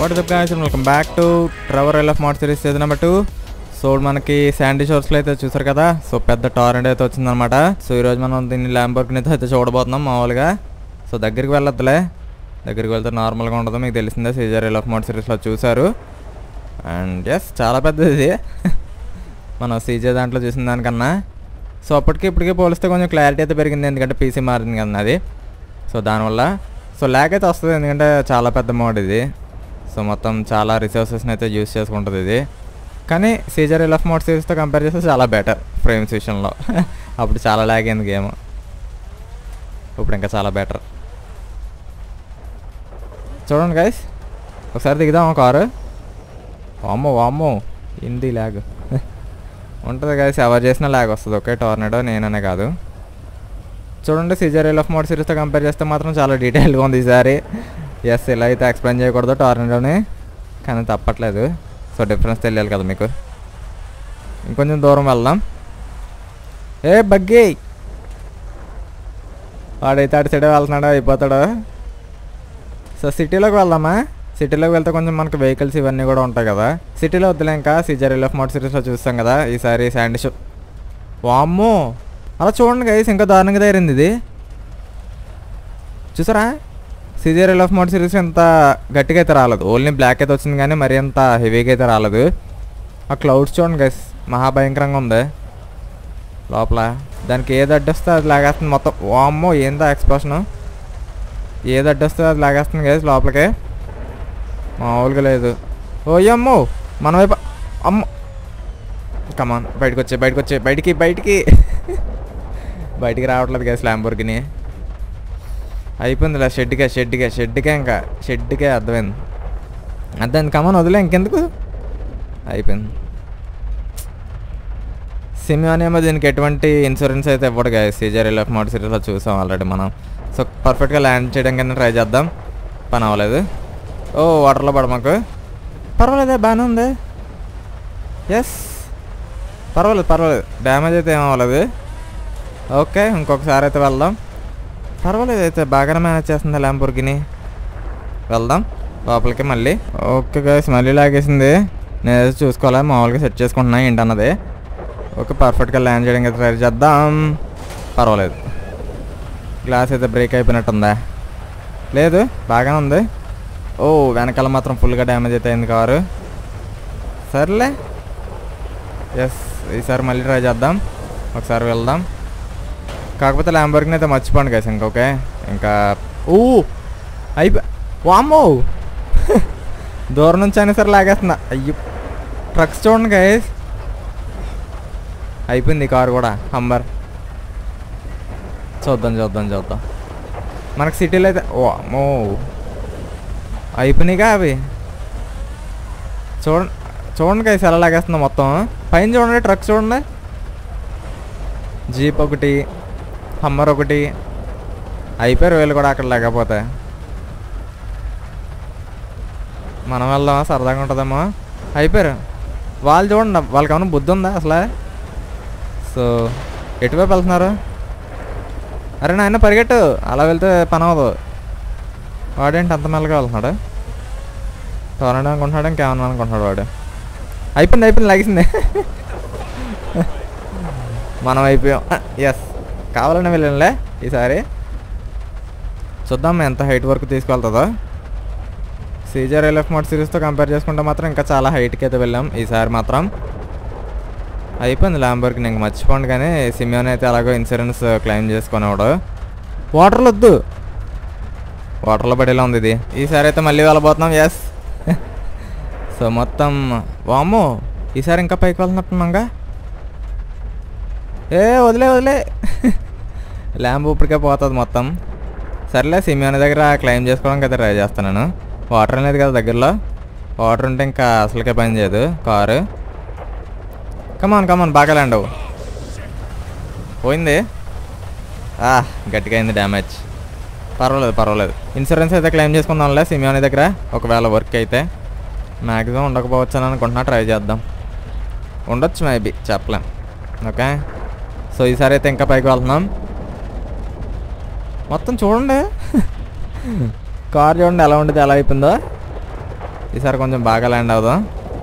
what is guys welcome back to Trevor L of mod series season number two so మనకి Sandy షోర్స్లో అయితే చూసారు కదా so పెద్ద టారెంట్ అయితే వచ్చిందనమాట సో ఈరోజు మనం దీన్ని ల్యాంబోర్గ్ని అయితే చూడబోతున్నాం మామూలుగా సో దగ్గరికి వెళ్ళొద్దులే దగ్గరికి వెళ్తే నార్మల్గా ఉండదు మీకు తెలిసిందే సీజర్ ఎల్ ఆఫ్ మోడ్ సిరీస్లో చూసారు అండ్ ఎస్ చాలా పెద్దది ఇది మనం సీజే దాంట్లో చూసిన దానికన్నా సో అప్పటికి ఇప్పటికి పోలిస్తే కొంచెం క్లారిటీ అయితే పెరిగింది ఎందుకంటే పీసీ మారింది కదా అది సో దానివల్ల సో ల్యాక్ అయితే వస్తుంది ఎందుకంటే చాలా పెద్ద మోడ్ ఇది సో మొత్తం చాలా రిసోర్సెస్ని అయితే యూస్ చేసుకుంటుంది ఇది కానీ సీజర్ ఎల్ ఆఫ్ మోడ్ సిరీస్తో కంపేర్ చేస్తే చాలా బెటర్ ఫ్రేమ్స్ విషయంలో అప్పుడు చాలా ల్యాగ్ అయింది గేమ్ ఇప్పుడు ఇంకా చాలా బెటర్ చూడండి గైస్ ఒకసారి దిగుదాం కారు వామ్మో వామ్మో ఇంది ల్యాగ్ ఉంటుంది గైస్ ఎవరు చేసినా ల్యాగ్ వస్తుంది ఓకే టోర్నడో నేననే కాదు చూడండి సీజర్ ఎల్ ఆఫ్ మోడ్ సిరీస్తో కంపేర్ చేస్తే మాత్రం చాలా డీటెయిల్గా ఉంది ఈసారి ఎస్ ఇలా అయితే ఎక్స్ప్లెయిన్ చేయకూడదు టోర్నడోని కానీ తప్పట్లేదు సో డిఫరెన్స్ తెలియాలి కదా మీకు ఇంకొంచెం దూరం వెళ్దాం ఏ బగ్గి వాడైతే అటు సైడే వెళ్తున్నాడు అయిపోతాడు సో సిటీలోకి వెళ్దామా సిటీలోకి వెళ్తే కొంచెం మనకు వెహికల్స్ ఇవన్నీ కూడా ఉంటాయి కదా సిటీలో వద్దులే ఇంకా సీజర్ ఎల్ ఆఫ్ మోడ్ సిరీస్లో చూస్తాం కదా ఈసారి శాండీ షో వామ్మో అలా చూడండి గైస్ ఇంకా దారుణంగా తయారైంది ఇది చూసారా Caesar L of mod series ఎంత గట్టిగా అయితే రాలేదు ఓన్లీ బ్లాక్ అయితే వచ్చింది కానీ మరీ అంత హెవీగా అయితే రాలేదు ఆ క్లౌడ్స్ చూడండి గైస్ మహాభయంకరంగా ఉంది లోపల దానికి ఏది అడ్డొస్తే అది లాగేస్తుంది మొత్తం వామ్మో ఏందా ఎక్స్ప్రెషన్ ఏది అడ్డొస్తే అది లాగేస్తుంది గైస్ లోపలికి మామూలుగా లేదు ఓయమ్మో మన వైపు అమ్మ కమాన్ బయటకు వచ్చే బయటకు వచ్చే బయటికి బయటికి బయటికి రావట్లేదు కదా స్లాంబోర్గిని అయిపోయిందిలే షెడ్కే షెడ్కే షెడ్కే ఇంకా షెడ్కే అర్థమైంది అర్థమైంది కమాన్ వదిలే ఇంకెందుకు అయిపోయింది సిమియోన్ ఏమో దీనికి ఎటువంటి ఇన్సూరెన్స్ అయితే ఇవ్వడు కదా సీజర్ ఎల్ ఆఫ్ మోడ్ సిరీస్లో చూసాం ఆల్రెడీ మనం సో పర్ఫెక్ట్గా ల్యాండ్ చేయడం కింద ట్రై చేద్దాం పని అవ్వలేదు ఓ వాటర్లో పడ మాకు పర్వాలేదే బాగానే ఉంది ఎస్ పర్వాలేదు పర్వాలేదు డ్యామేజ్ అయితే ఏం అవ్వలేదు ఓకే ఇంకొకసారి అయితే వెళ్దాం పర్వాలేదు అయితే బాగానే మేనేజ్ చేస్తుంది ల్యాంబోర్గిని వెళ్దాం లోపలికి మళ్ళీ ఓకే గైస్ మళ్ళీ లాగేసింది నేను ఏదో చూసుకోవాలి మామూలుగా సెట్ చేసుకుంటున్నా ఏంటన్నది ఓకే పర్ఫెక్ట్గా ల్యాండ్ చేయడానికి అయితే ట్రై చేద్దాం పర్వాలేదు గ్లాస్ అయితే బ్రేక్ అయిపోయినట్టుందా లేదు బాగానే ఉంది ఓ వెనకాల మాత్రం ఫుల్గా డ్యామేజ్ అయితే అయింది కారు సర్లే ఎస్ ఈసారి మళ్ళీ ట్రై చేద్దాం ఒకసారి వెళ్దాం కాకపోతే ల్యాంబర్గ్ని అయితే మర్చిపోండి గైస్ ఇంకా ఓకే ఇంకా ఊ అయిపో వామ్మో దూరం నుంచి అయినా సరే లాగేస్తున్నా అయ్యో ట్రక్స్ చూడండి గైస్ అయిపోయింది కారు కూడా హంబర్ చూద్దాం చూద్దాం చూద్దాం మనకు సిటీలో అయితే వామ్మో అయిపోయినాయిగా అవి చూడండి చూడండి గైస్ ఎలా లాగేస్తుందో మొత్తం పైన చూడండి ట్రక్ చూడండి జీప్ ఒకటి హమ్మర్ ఒకటి అయిపోయారు వీళ్ళు కూడా అక్కడ లేకపోతే మనం వెళ్దామా సరదాగా ఉంటుందేమో అయిపోయారు వాళ్ళు చూడండి వాళ్ళకి ఏమైనా బుద్ధి ఉందా అసలు సో ఎటువైపు వెళ్తున్నారు అరే నాయన పరిగెట్టు అలా వెళ్తే పని అవ్వదు వాడేంటి అంత మెల్లగా వెళ్తున్నాడు టోర్నడో అనుకుంటున్నాడు ఇంకేమన్నా అనుకుంటున్నాడు వాడు అయిపోయింది అయిపోయింది లాగేసింది మనం అయిపోయాం ఎస్ కావాలని వెళ్ళంలే ఈసారి చూద్దాం ఎంత హైట్ వరకు తీసుకెళ్తుందో సీజర్ ఎల్ఎఫ్ మోడ్ సిరీస్తో కంపేర్ చేసుకుంటే మాత్రం ఇంకా చాలా హైట్కి అయితే వెళ్ళాం ఈసారి మాత్రం అయిపోయింది ల్యాంబర్కి ఇంక మర్చిపోండి కానీ సిమియోన్ అయితే అలాగో ఇన్సూరెన్స్ క్లెయిమ్ చేసుకునేవాడు వాటర్లో వద్దు వాటర్లో పడేలా ఉంది ఇది ఈసారి అయితే మళ్ళీ వెళ్ళబోతున్నాం ఎస్ సో మొత్తం వామ్మో ఈసారి ఇంకా పైకి వెళ్తున్నట్టున్నాగా ఏ వదిలే వదిలే ల్యాంబ్ ఇప్పటికే పోతుంది మొత్తం సర్లే సిమియోని దగ్గర క్లెయిమ్ చేసుకోవడానికి అయితే ట్రై చేస్తున్నాను వాటర్ అనేది కదా దగ్గరలో వాటర్ ఉంటే ఇంకా అసలుకే పని చేయదు కారు కమాన్ కమాన్ బాగా ల్యాండ్ అవ్వు పోయింది ఆ, గట్టిగా అయింది డ్యామేజ్ పర్వాలేదు పర్వాలేదు ఇన్సూరెన్స్ అయితే క్లెయిమ్ చేసుకుందాంలే సిమియోని దగ్గర ఒకవేళ వర్క్ అయితే మ్యాక్సిమం ఉండకపోవచ్చు అని అనుకుంటున్నా ట్రై చేద్దాం ఉండొచ్చు మేబీ చెప్పలేం ఓకే సో ఈసారి అయితే ఇంకా పైకి వెళ్తున్నాం మొత్తం చూడండి కార్ చూడండి ఎలా ఉండేది ఎలా అయిపోయిందో ఈసారి కొంచెం బాగా ల్యాండ్ అవుదాం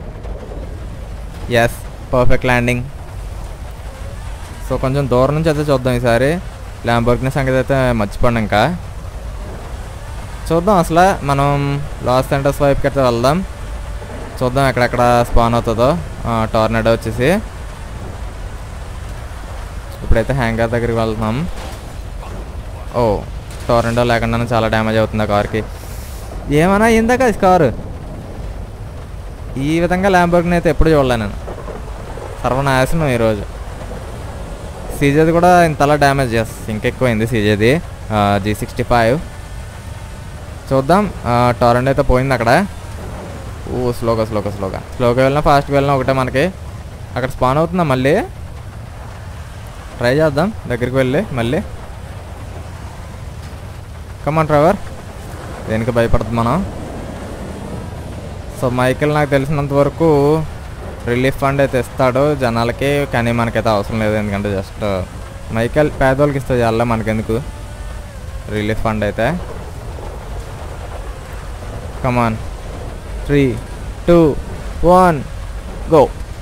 ఎస్ పర్ఫెక్ట్ ల్యాండింగ్ సో కొంచెం దూరం నుంచి అయితే చూద్దాం ఈసారి ల్యాంబోర్గిని సంగతి అయితే మర్చిపోండి ఇంకా చూద్దాం అసలు మనం లాస్ సెంటర్స్ వైపుకి అయితే వెళ్దాం చూద్దాం ఎక్కడెక్కడ స్పాన్ అవుతుందో టోర్నడో వచ్చేసి ఇప్పుడైతే హ్యాంగర్ దగ్గరికి వెళ్తున్నాం ఓ టోర్నడో లేకుండానే చాలా డ్యామేజ్ అవుతుంది ఆ కార్కి ఏమన్నా అయిందాక అది కారు ఈ విధంగా ల్యాంబోర్గిని అయితే ఎప్పుడు చూడలే నేను సర్వనాశనం ఈరోజు సీజేది కూడా ఇంతలా డ్యామేజ్ ఎస్ ఇంకెక్కువైంది సీజేది జీ సిక్స్టీ ఫైవ్ చూద్దాం టోరెంట్ అయితే పోయింది అక్కడ ఓ స్లోగా స్లోగా స్లోగా స్లోగా వెళ్ళినా ఫాస్ట్గా వెళ్ళినా ఒకటే మనకి అక్కడ స్పాన్ అవుతుందా మళ్ళీ ట్రై చేద్దాం దగ్గరికి వెళ్ళి మళ్ళీ కమాన్ డ్రైవర్ దేనికి భయపడుతుంది మనం సో మైకిల్ నాకు తెలిసినంత వరకు రిలీఫ్ ఫండ్ అయితే ఇస్తాడు జనాలకి కానీ మనకైతే అవసరం లేదు ఎందుకంటే జస్ట్ మైకేల్ పేదోళ్ళకి ఇస్తే చాలా మనకెందుకు రిలీఫ్ ఫండ్ అయితే come on three two one go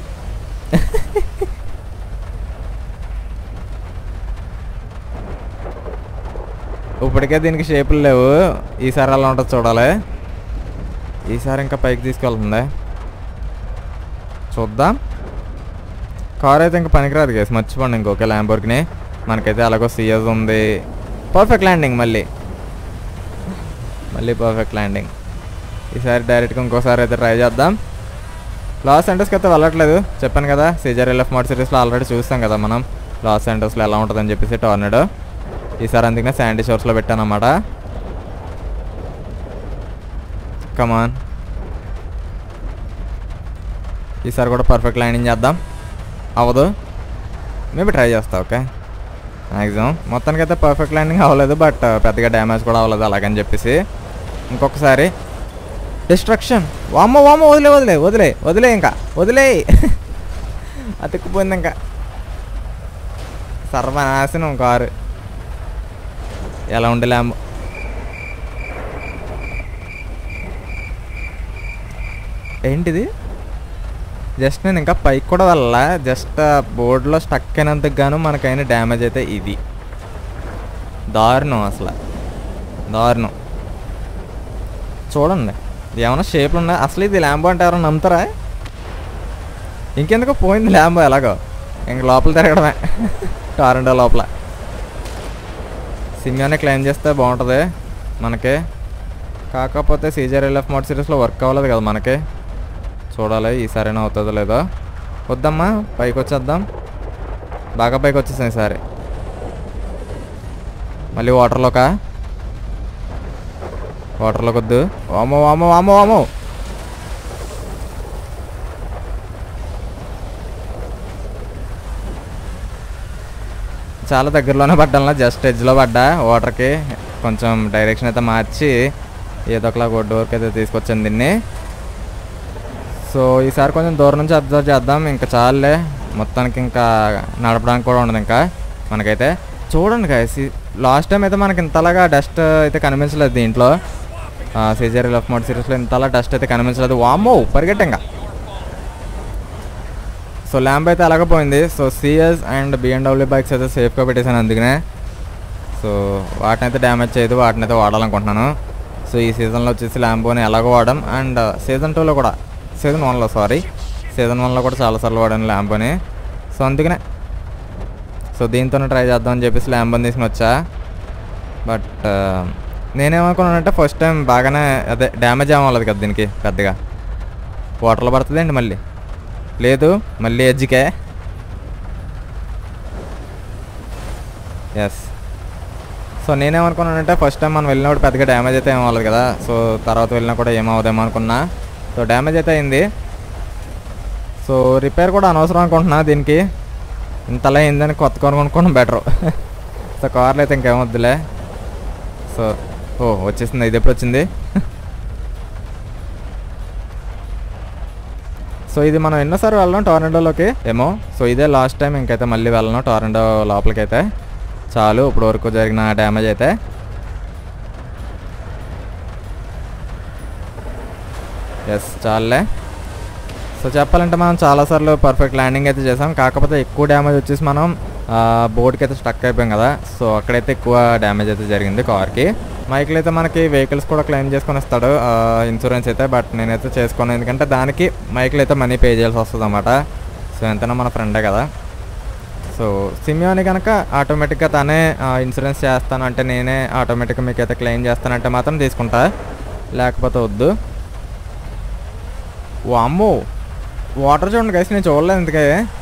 ఇప్పటికే దీనికి షేపులు లేవు ఈసారి అలా ఉంటుంది చూడాలి ఈసారి ఇంకా పైకి తీసుకెళ్తుంది చూద్దాం కార్ అయితే ఇంకా పనికిరాదు కేసు మర్చిపోండి ఇంకొకే ల్యాంబోర్గ్ని మనకైతే అలాగో సిఎస్ ఉంది పర్ఫెక్ట్ ల్యాండింగ్ మళ్ళీ మళ్ళీ పర్ఫెక్ట్ ల్యాండింగ్ ఈసారి డైరెక్ట్గా ఇంకోసారి అయితే ట్రై చేద్దాం లాస్ సెంటర్స్కి అయితే వెళ్ళట్లేదు చెప్పాను కదా సీజర్ ఎల్ఎఫ్ మోడ్ సిరీస్లో ఆల్రెడీ చూస్తాం కదా మనం లాస్ సెంటర్స్లో ఎలా ఉంటుందని చెప్పేసి టోర్నడో ఈసారి అందుకనే శాండీ షోర్స్లో పెట్టాను అన్నమాట కమాన్ ఈసారి కూడా పర్ఫెక్ట్ ల్యాండింగ్ చేద్దాం అవ్వదు మేబీ ట్రై చేస్తా ఓకే మ్యాక్సిమం మొత్తానికి అయితే పర్ఫెక్ట్ ల్యాండింగ్ అవ్వలేదు బట్ పెద్దగా డ్యామేజ్ కూడా అవ్వలేదు అలాగని చెప్పేసి ఇంకొకసారి డిస్ట్రక్షన్ వామ్మ వామ్మ వదిలే వదిలే వదిలే వదిలే ఇంకా వదిలే అతుక్కుపోయింది ఇంకా సర్వనాశనం కారు ఎలా ఉండే ల్యాంబో ఏంటిది జస్ట్ నేను ఇంకా పైకి కూడా వెళ్ళా జస్ట్ బోర్డులో స్టక్ అయినందుకు గాను మనకైన డ్యామేజ్ అయితే ఇది దారుణం అసలు దారుణం చూడండి ఏమైనా షేప్లు ఉన్నాయి అసలు ఇది ల్యాంబో అంటే ఎవరైనా నమ్ముతారా ఇంకెందుకో పోయింది ల్యాంబో ఎలాగో ఇంక లోపల తిరగడమే టారెండో లోపల సిమియాని క్లైమ్ చేస్తే బాగుంటుంది మనకి కాకపోతే సీజర్ ఎల్ఎఫ్ మోడ్ సిరీస్లో వర్క్ అవ్వలేదు కదా మనకి చూడాలి ఈసారైనా అవుతుందో లేదో వద్దమ్మా పైకి వచ్చేద్దాం బాగా పైకి వచ్చేసాం ఈసారి మళ్ళీ వాటర్లోకా వాటర్లోకి వద్దు వామో వామో వామో వామో చాలా దగ్గరలోనే పడ్డాను జస్ట్ ఎడ్జ్లో పడ్డా వాటర్కి కొంచెం డైరెక్షన్ అయితే మార్చి ఏదో ఒకలా ఒడ్డు వరకు అయితే తీసుకొచ్చాను దీన్ని సో ఈసారి కొంచెం దూరం నుంచి అబ్జర్వ్ చేద్దాం ఇంకా చాలులే మొత్తానికి ఇంకా నడపడానికి కూడా ఉండదు ఇంకా మనకైతే చూడండి గాయస్ లాస్ట్ టైం అయితే మనకి ఇంతలాగా డస్ట్ అయితే కనిపించలేదు దీంట్లో సీజర్ లఫ్ మోడ్ సిరీస్లో ఇంతలా డస్ట్ అయితే కనిపించలేదు వామ్మో పరిగెట్ట ఇంకా సో ల్యాంప్ అయితే అలాగే పోయింది so CS and BMW bikes అయితే సేఫ్గా పెట్టేశాను అందుకనే సో వాటిని అయితే డ్యామేజ్ చేయదు వాటిని అయితే వాడాలనుకుంటున్నాను సో ఈ సీజన్లో వచ్చేసి ల్యాంబోని ఎలాగో వాడడం అండ్ సీజన్ టూలో కూడా సీజన్ వన్లో సారీ సీజన్ వన్లో కూడా చాలాసార్లు వాడాను ల్యాంబోని సో అందుకనే సో దీంతోనే ట్రై చేద్దామని చెప్పేసి ల్యాంబోని తీసుకుని వచ్చా బట్ నేనేమనుకున్నానంటే ఫస్ట్ టైం బాగానే అదే డ్యామేజ్ ఏమవ్వలేదు కదా దీనికి పెద్దగా వాటర్లో పడుతుందండి మళ్ళీ లేదు మళ్ళీ ఎడ్జ్కే ఎస్ సో నేనేమనుకున్నానంటే ఫస్ట్ టైం మనం వెళ్ళినప్పుడు పెద్దగా డ్యామేజ్ అయితే ఏమవ్వలేదు కదా సో తర్వాత వెళ్ళినా కూడా ఏమవుదేమో అనుకున్నా సో డ్యామేజ్ అయితే అయింది సో రిపేర్ కూడా అనవసరం అనుకుంటున్నా దీనికి ఇంతలా అయిందని కొత్త కారు కొనుక్కోవడం బెటరు సో కార్లు అయితే ఇంకేమొద్దులే సో ఓ వచ్చేసింది ఇది ఎప్పుడు వచ్చింది సో ఇది మనం ఎన్నోసారి వెళ్ళాం టోరెండోలోకి ఏమో సో ఇదే లాస్ట్ టైం ఇంకైతే మళ్ళీ వెళ్ళను టోరెండో లోపలికి అయితే చాలు ఇప్పుడు వరకు జరిగిన డ్యామేజ్ అయితే ఎస్ చాలే సో చెప్పాలంటే మనం చాలాసార్లు పర్ఫెక్ట్ ల్యాండింగ్ అయితే చేసాం కాకపోతే ఎక్కువ డ్యామేజ్ వచ్చేసి మనం బోర్డ్కి అయితే స్టక్ అయిపోయాం కదా సో అక్కడైతే ఎక్కువ డ్యామేజ్ అయితే జరిగింది కార్కి మైకిల్ అయితే మనకి వెహికల్స్ కూడా క్లెయిమ్ చేసుకొని ఇస్తాడు ఇన్సూరెన్స్ అయితే బట్ నేనైతే చేసుకోను ఎందుకంటే దానికి మైకిల్ అయితే మనీ పే చేయాల్సి వస్తుంది అన్నమాట సో ఎంతైనా మన ఫ్రెండే కదా సో సిమియోని కనుక ఆటోమేటిక్గా తనే ఇన్సూరెన్స్ చేస్తాను అంటే నేనే ఆటోమేటిక్గా మీకు అయితే క్లెయిమ్ చేస్తానంటే మాత్రం తీసుకుంటా లేకపోతే వద్దు వామ్మో వాటర్ చూడండి గైస్ నేను చూడలేదు ఎందుకే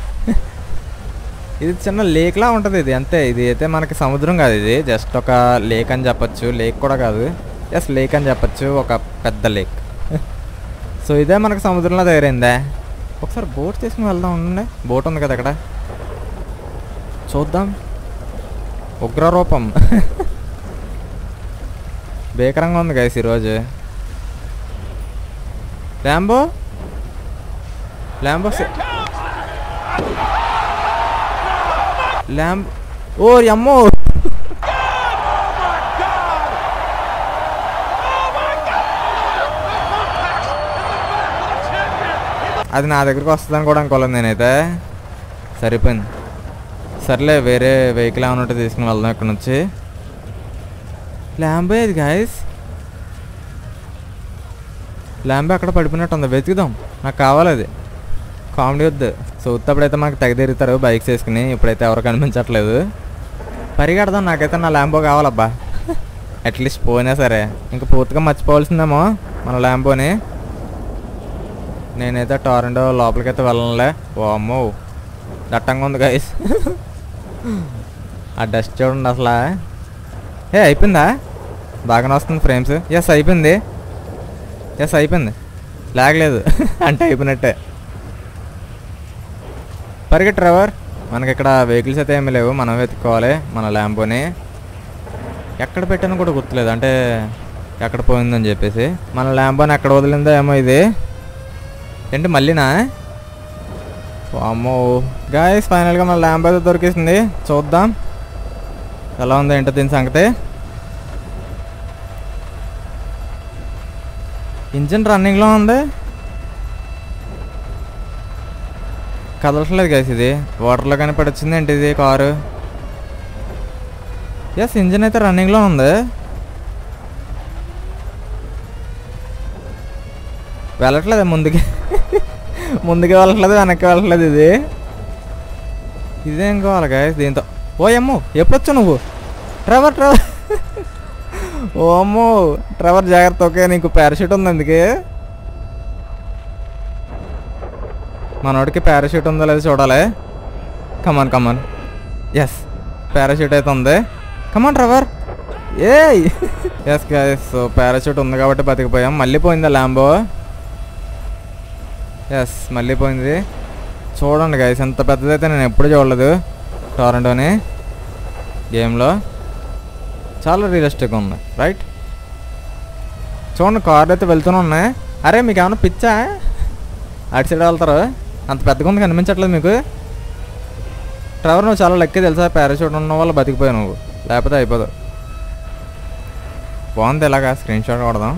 ఇది చిన్న లేక్లా ఉంటుంది ఇది అంతే ఇది అయితే మనకి సముద్రం కాదు ఇది జస్ట్ ఒక లేక్ అని చెప్పొచ్చు లేక్ కూడా కాదు జస్ట్ లేక్ అని చెప్పొచ్చు ఒక పెద్ద లేక్ సో ఇదే మనకి సముద్రంలో తయారైందే ఒకసారి బోట్ తీసుకుని వెళ్దాం ఉండండి బోట్ ఉంది కదా అక్కడ చూద్దాం ఉగ్రరూపం భీకరంగా ఉంది గైస్ ఈరోజు ల్యాంబో ల్యాంబో సే- ల్యాంబ్ ఓ అమ్మో అది నా దగ్గరికి వస్తుందని కూడా అనుకోలేదు నేనైతే సరిపోయింది సర్లే వేరే వెహికల్ ఏమైనా ఉంటే తీసుకుని వెళ్దాం ఇక్కడ నుంచి ల్యాంబో ఇది గాయస్ ల్యాంబో అక్కడ పడిపోయినట్టు ఉంది వెతుకుదాం నాకు కావాలి అది కామెడీ వద్దు సో ఉత్తప్పుడైతే మనకు తెగ తిరుగుతారు బైక్స్ వేసుకుని ఇప్పుడైతే ఎవరు కనిపించట్లేదు పరిగెడదాం నాకైతే నా ల్యాంబో కావాలబ్బా అట్లీస్ట్ పోయినా సరే ఇంకా పూర్తిగా మర్చిపోవాల్సిందేమో మన ల్యాంబోని నేనైతే టారెండో లోపలికైతే వెళ్ళనులే ఓ అమ్మో దట్టంగా ఉంది గైస్ ఆ డస్ట్ చూడండి అసలు ఏ అయిపోయిందా బాగానే వస్తుంది ఫ్రేమ్స్ ఎస్ అయిపోయింది ఎస్ అయిపోయింది లాగలేదు అంటే అయిపోయినట్టే పరిగెట్ డ్రైవర్ మనకి ఇక్కడ వెహికల్స్ అయితే ఏమీ లేవు మనం వెతుక్కోవాలి మన ల్యాంబోని ఎక్కడ పెట్టానో కూడా గుర్తులేదు అంటే ఎక్కడ పోయిందని చెప్పేసి మన ల్యాంబోని ఎక్కడ వదిలిందో ఏమో ఇది ఏంటి మళ్ళీనా అమ్మో గాయస్ ఫైనల్గా మన ల్యాంబో అయితే దొరికేసింది చూద్దాం ఎలా ఉందో ఏంటో దీని సంగతి ఇంజిన్ రన్నింగ్లో ఉంది కదలట్లేదు గైస్ ఇది వాటర్లో కానీ పడొచ్చింది ఏంటి ఇది కారు ఎస్ ఇంజిన్ అయితే రన్నింగ్లో ఉంది వెళ్ళట్లేదు ముందుకి ముందుకి వెళ్ళట్లేదు వెనక్కి వెళ్ళట్లేదు ఇది ఇదేం కావాలి గాయస్ దీంతో ఓ అమ్మో ఎప్పుడొచ్చు నువ్వు ట్రెవర్ ట్రెవర్ ఓ అమ్మో ట్రెవర్ జాగ్రత్త ఓకే నీకు పారాషూట్ ఉంది అందుకే మనోడికి పారాషూట్ ఉందో లేదో చూడాలి కమాన్ కమాన్ ఎస్ పారాషూట్ అయితే ఉంది కమాన్ ట్రెవర్ ఏయ్ ఎస్ గైస్ సో పారాషూట్ ఉంది కాబట్టి బతికిపోయాం మళ్ళీ పోయిందా ల్యాంబో ఎస్ మళ్ళీ పోయింది చూడండి గైస్ ఎంత పెద్దదైతే నేను ఎప్పుడు చూడలేదు టొరంటోని గేమ్లో చాలా రియలిస్టిక్గా ఉంది రైట్ చూడండి కార్లు అయితే వెళ్తూనే ఉన్నాయి అరే మీకు ఏమైనా పిచ్చా అటు సైడ్ వెళ్తారు అంత పెద్దగా ఉంది కనిపించట్లేదు మీకు ట్రెవర్ నువ్వు చాలా లెక్క తెలుసా పారాషూట్ ఉన్న వాళ్ళు బతికిపోయావు నువ్వు లేకపోతే అయిపోదు బాగుంది ఇలాగా స్క్రీన్ షాట్ కొడదాం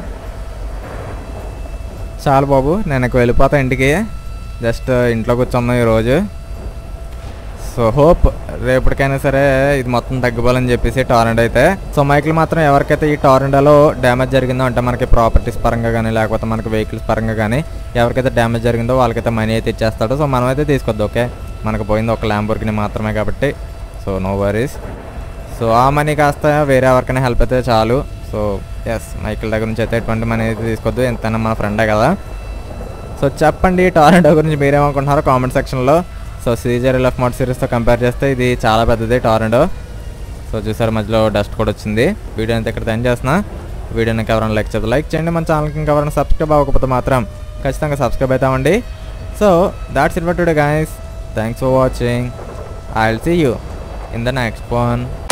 చాలు బాబు నేను ఇక వెళ్ళిపోతా ఇంటికి జస్ట్ ఇంట్లో కూర్చున్నాం ఈరోజు సో హోప్ రేపటికైనా సరే ఇది మొత్తం తగ్గిపోవాలని చెప్పేసి టారెంట్ అయితే సో మైకిల్ మాత్రం ఎవరికైతే ఈ టారెండాలో డ్యామేజ్ జరిగిందో అంటే మనకి ప్రాపర్టీస్ పరంగా కానీ లేకపోతే మనకి వెహికల్స్ పరంగా కానీ ఎవరికైతే డ్యామేజ్ జరిగిందో వాళ్ళకైతే మనీ అయితే ఇచ్చేస్తాడు సో మనం అయితే తీసుకొద్దు ఓకే మనకు పోయింది ఒక ల్యాంబోర్గిని మాత్రమే కాబట్టి సో నో వరీస్ సో ఆ మనీ కాస్త వేరే ఎవరికైనా హెల్ప్ అయితే చాలు సో ఎస్ మైకిల్ దగ్గర నుంచి అయితే ఎటువంటి మనీ అయితే తీసుకోవద్దు ఎంతైనా మన ఫ్రెండే కదా సో చెప్పండి టారెంటో గురించి మీరేమనుకుంటున్నారో కామెంట్ సెక్షన్లో సో సీజర్ ఎల్ఎఫ్ మోడ్ సిరీస్తో కంపేర్ చేస్తే ఇది చాలా పెద్దది టారెంటో సో చూసారు మధ్యలో డస్ట్ కూడా వచ్చింది వీడియో అంతా ఇక్కడ ఎండ్ చేస్తున్నా వీడియోని ఎవరైనా లైక్ చేస్తే లైక్ చేయండి మన ఛానల్కి ఇంకా ఎవరైనా సబ్స్క్రైబ్ అవ్వకపోతే మాత్రం ఖచ్చితంగా సబ్స్క్రైబ్ అవుతామండి so that's it for today guys thanks for watching I will see you in the next one